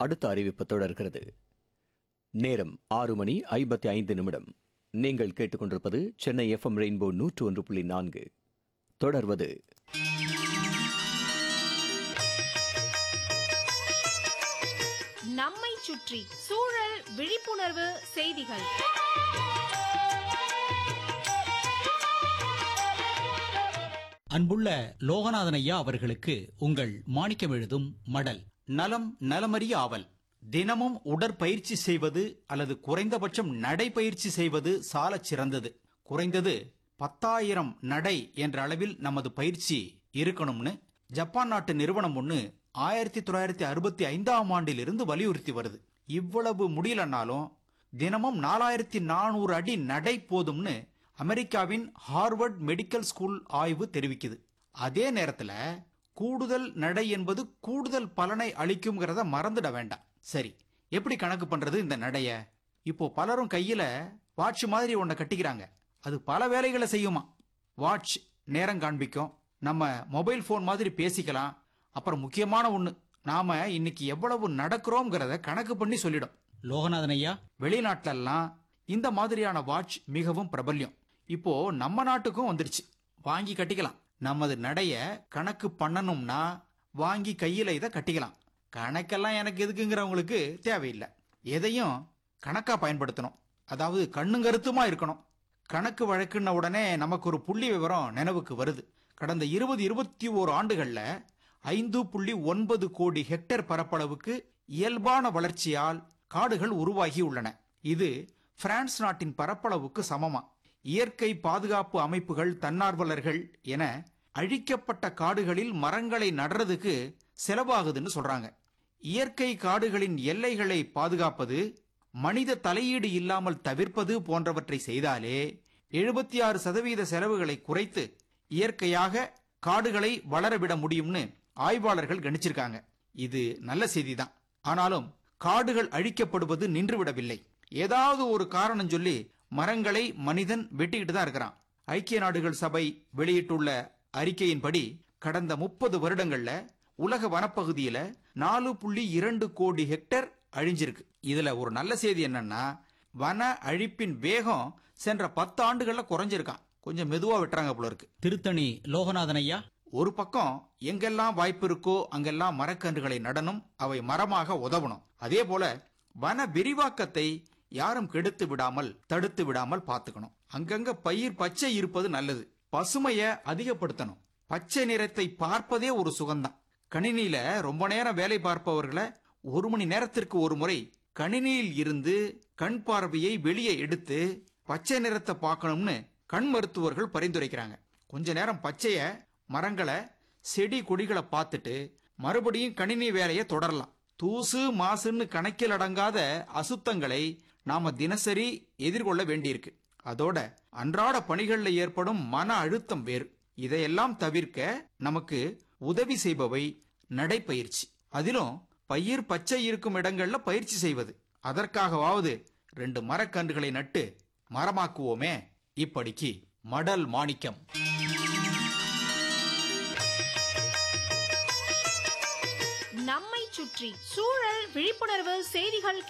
அடுத்த அறிவிப்பு தொடர்கிறது நேரம் ஆறு மணி ஐம்பத்தி ஐந்து நிமிடம் நீங்கள் கேட்டுக்கொண்டிருப்பது சென்னை எஃப்எம் ரெயின்போ நூற்று ஒன்று புள்ளி நான்கு தொடர்வது நம்மை சுற்றி சூழல் விழிப்புணர்வு செய்திகள் அன்புள்ள லோகநாதன் ஐயா அவர்களுக்கு உங்கள் மாணிக்கம் எழுதும் மடல் நலம் நலமறிய ஆவல் தினமும் உடற்பயிற்சி செய்வது அல்லது குறைந்தபட்சம் நடைப்பயிற்சி செய்வது சாலச் சிறந்தது குறைந்தது பத்தாயிரம் நடை என்ற அளவில் நமது பயிற்சி இருக்கணும்னு ஜப்பான் நாட்டு நிறுவனம் ஒன்று ஆயிரத்தி தொள்ளாயிரத்தி அறுபத்தி ஐந்தாம் ஆண்டிலிருந்து வலியுறுத்தி வருது இவ்வளவு முடியலன்னாலும் தினமும் நாலாயிரத்தி நானூறு அடி நடை போதும்னு அமெரிக்காவின் ஹார்வர்ட் மெடிக்கல் ஸ்கூல் ஆய்வு தெரிவிக்குது அதே நேரத்துல கூடுதல் நடை என்பது கூடுதல் பலனை அளிக்கும்ங்கிறத மறந்துட வேண்டாம் சரி எப்படி கணக்கு பண்றது இந்த நடைய இப்போ பலரும் கையில வாட்ச் மாதிரி ஒன்ன கட்டிக்கிறாங்க அது பல வேலைகளை செய்யுமா வாட்ச் நேரம் காண்பிக்கும் நம்ம மொபைல் போன் மாதிரி பேசிக்கலாம் அப்புறம் முக்கியமான ஒண்ணு நாம இன்னைக்கு எவ்வளவு நடக்கிறோம்ங்கிறத கணக்கு பண்ணி சொல்லிடும் லோகநாதன் ஐயா வெளிநாட்டிலெல்லாம் இந்த மாதிரியான வாட்ச் மிகவும் பிரபல்யம் இப்போ நம்ம நாட்டுக்கும் வந்துடுச்சு வாங்கி கட்டிக்கலாம் நமது நடைய கணக்கு பண்ணணும்னா வாங்கி கையில இதை கட்டிக்கலாம் கணக்கெல்லாம் எனக்கு எதுக்குங்கிறவங்களுக்கு தேவையில்லை எதையும் கணக்கா பயன்படுத்தணும் அதாவது கண்ணும் கருத்துமா இருக்கணும் கணக்கு வழக்குன்ன உடனே நமக்கு ஒரு புள்ளி விவரம் நினைவுக்கு வருது கடந்த இருபது இருபத்தி ஓரு ஆண்டுகள்ல ஐந்து புள்ளி ஒன்பது கோடி ஹெக்டேர் பரப்பளவுக்கு இயல்பான வளர்ச்சியால் காடுகள் உருவாகி உள்ளன இது பிரான்ஸ் நாட்டின் பரப்பளவுக்கு சமமா இயற்கை பாதுகாப்பு அமைப்புகள் தன்னார்வலர்கள் என அழிக்கப்பட்ட காடுகளில் மரங்களை நடுறதுக்கு செலவாகுதுன்னு சொல்றாங்க இயற்கை காடுகளின் எல்லைகளை பாதுகாப்பது மனித தலையீடு இல்லாமல் தவிர்ப்பது போன்றவற்றை செய்தாலே எழுபத்தி ஆறு சதவீத செலவுகளை குறைத்து இயற்கையாக காடுகளை வளரவிட முடியும்னு ஆய்வாளர்கள் கணிச்சிருக்காங்க இது நல்ல செய்திதான் ஆனாலும் காடுகள் அழிக்கப்படுவது நின்றுவிடவில்லை ஏதாவது ஒரு காரணம் சொல்லி மரங்களை மனிதன் வெட்டிக்கிட்டு தான் இருக்கிறான் ஐக்கிய நாடுகள் சபை வெளியிட்டுள்ள அறிக்கையின்படி கடந்த முப்பது வருடங்கள்ல உலக வனப்பகுதியில நாலு புள்ளி இரண்டு கோடி ஹெக்டேர் அழிஞ்சிருக்கு இதுல ஒரு நல்ல செய்தி என்னன்னா வன அழிப்பின் வேகம் சென்ற பத்து ஆண்டுகள்ல குறைஞ்சிருக்கான் கொஞ்சம் மெதுவா வெட்டுறாங்க போல இருக்கு திருத்தணி லோகநாதன் ஐயா ஒரு பக்கம் எங்கெல்லாம் வாய்ப்பு இருக்கோ அங்கெல்லாம் மரக்கன்றுகளை நடணும் அவை மரமாக உதவணும் அதே போல வன விரிவாக்கத்தை யாரும் கெடுத்து விடாமல் தடுத்து விடாமல் பார்த்துக்கணும் அங்கங்க பயிர் பச்சை இருப்பது நல்லது பசுமைய அதிகப்படுத்தணும் பச்சை நிறத்தை பார்ப்பதே ஒரு சுகம்தான் கணினியில ரொம்ப நேரம் வேலை பார்ப்பவர்களை ஒரு மணி நேரத்திற்கு ஒரு முறை கணினியில் இருந்து கண் பார்வையை வெளியே எடுத்து பச்சை நிறத்தை பார்க்கணும்னு கண் மருத்துவர்கள் பரிந்துரைக்கிறாங்க கொஞ்ச நேரம் பச்சைய மரங்களை செடி கொடிகளை பார்த்துட்டு மறுபடியும் கணினி வேலையை தொடரலாம் தூசு மாசுன்னு கணக்கில் அடங்காத அசுத்தங்களை நாம தினசரி எதிர்கொள்ள வேண்டியிருக்கு அதோட அன்றாட பணிகளில் ஏற்படும் மன அழுத்தம் வேறு இதையெல்லாம் தவிர்க்க நமக்கு உதவி செய்பவை நடைப்பயிற்சி அதிலும் பயிர் பச்சை இருக்கும் இடங்கள்ல பயிற்சி செய்வது அதற்காகவாவது ரெண்டு மரக்கன்றுகளை நட்டு மரமாக்குவோமே இப்படிக்கு மடல் மாணிக்கம் நம்மை சுற்றி சூழல் விழிப்புணர்வு செய்திகள்